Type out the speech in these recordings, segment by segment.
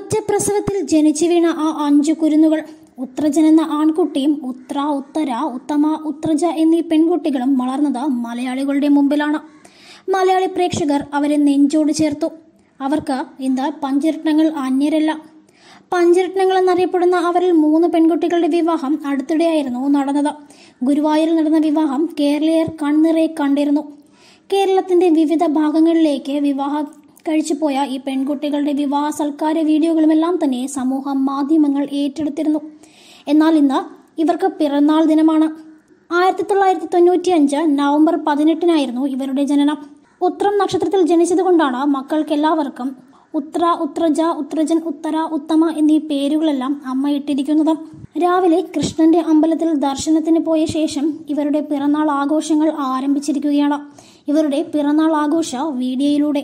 ഒറ്റ പ്രസവത്തിൽ ജനിച്ചു വീണ ആ അഞ്ചു കുരുന്നുകൾ ഉത്രജൻ എന്ന ആൺകുട്ടിയും ഉത്ര ഉത്തര ഉത്തമ ഉത്രജ എന്നീ പെൺകുട്ടികളും വളർന്നത് മലയാളികളുടെ മുമ്പിലാണ് മലയാളി പ്രേക്ഷകർ അവരെ നെഞ്ചോട് ചേർത്തു അവർക്ക് ഇന്ന് പഞ്ചരത്നങ്ങൾ അന്യരല്ല പഞ്ചരത്നങ്ങൾ എന്നറിയപ്പെടുന്ന അവരിൽ മൂന്ന് പെൺകുട്ടികളുടെ വിവാഹം അടുത്തിടെയായിരുന്നു നടന്നത് ഗുരുവായൂരിൽ നടന്ന വിവാഹം കേരളീയർ കണ്ണിറെ കണ്ടിരുന്നു കേരളത്തിന്റെ വിവിധ ഭാഗങ്ങളിലേക്ക് വിവാഹം കഴിച്ചുപോയ ഈ പെൺകുട്ടികളുടെ വിവാഹ സൽക്കാര വീഡിയോകളുമെല്ലാം തന്നെ സമൂഹ മാധ്യമങ്ങൾ ഏറ്റെടുത്തിരുന്നു എന്നാൽ ഇന്ന് ഇവർക്ക് പിറന്നാൾ ദിനമാണ് ആയിരത്തി തൊള്ളായിരത്തി തൊണ്ണൂറ്റി അഞ്ച് നവംബർ പതിനെട്ടിനായിരുന്നു ഇവരുടെ ജനനം ഉത്രം നക്ഷത്രത്തിൽ ജനിച്ചതുകൊണ്ടാണ് മക്കൾക്കെല്ലാവർക്കും ഉത്ര ഉത്രജ ഉത്രജൻ ഉത്തര ഉത്തമ എന്നീ പേരുകളെല്ലാം അമ്മ ഇട്ടിരിക്കുന്നത് രാവിലെ കൃഷ്ണന്റെ അമ്പലത്തിൽ ദർശനത്തിന് പോയ ശേഷം ഇവരുടെ പിറന്നാൾ ആഘോഷങ്ങൾ ആരംഭിച്ചിരിക്കുകയാണ് ഇവരുടെ പിറന്നാൾ ആഘോഷ വീഡിയോയിലൂടെ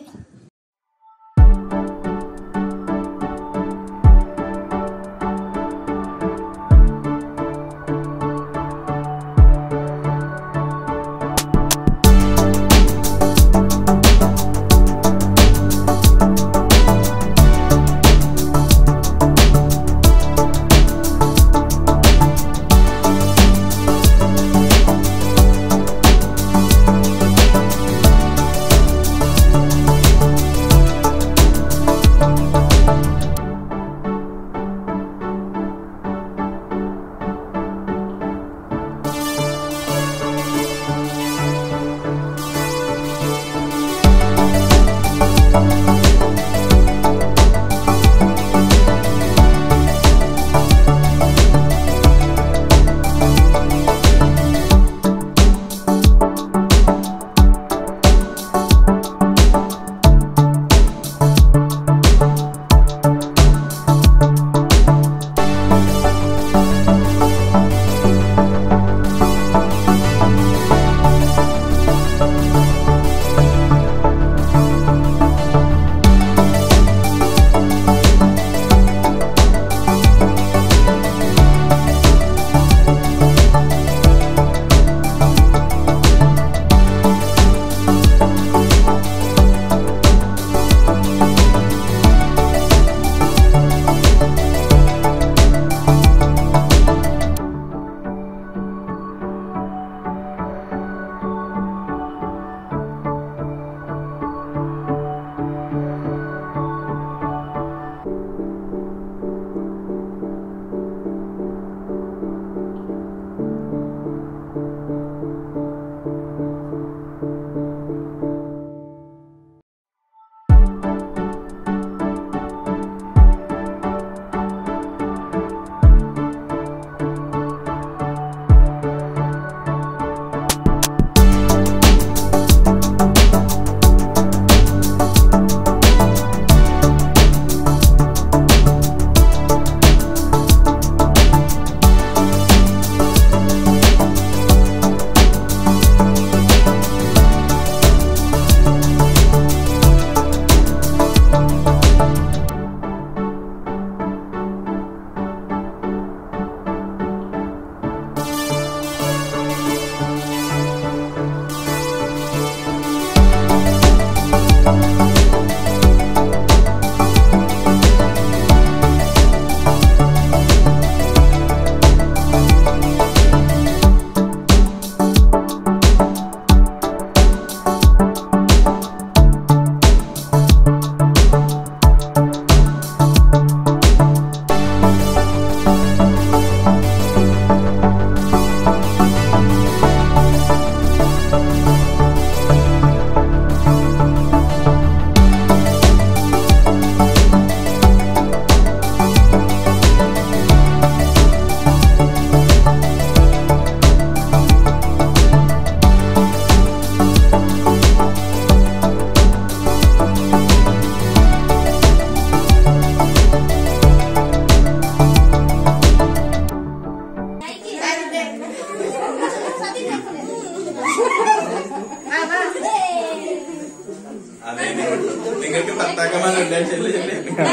അതെ നിങ്ങൾക്ക് ഭർത്താക്കന്മാരുണ്ട് ചെല്ല് ചെല്ല്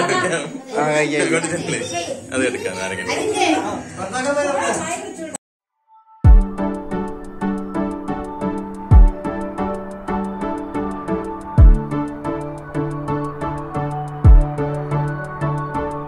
ആ, അയ്യ, അയ്യ. ഇങ്ങോട്ട് ചെല്ല് അത് എടുക്കാം നാരങ്ങ ആ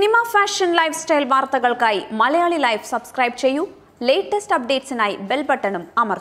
സിനിമ ഫാഷൻ ലൈഫ് സ്റ്റൈൽ വാർത്തകൾക്കായി മലയാളി ലൈഫ് സബ്സ്ക്രൈബ് ചെയ്യൂ ലേറ്റസ്റ്റ് അപ്ഡേറ്റ്സിനായി ബെൽ ബട്ടണും അമർത്തുക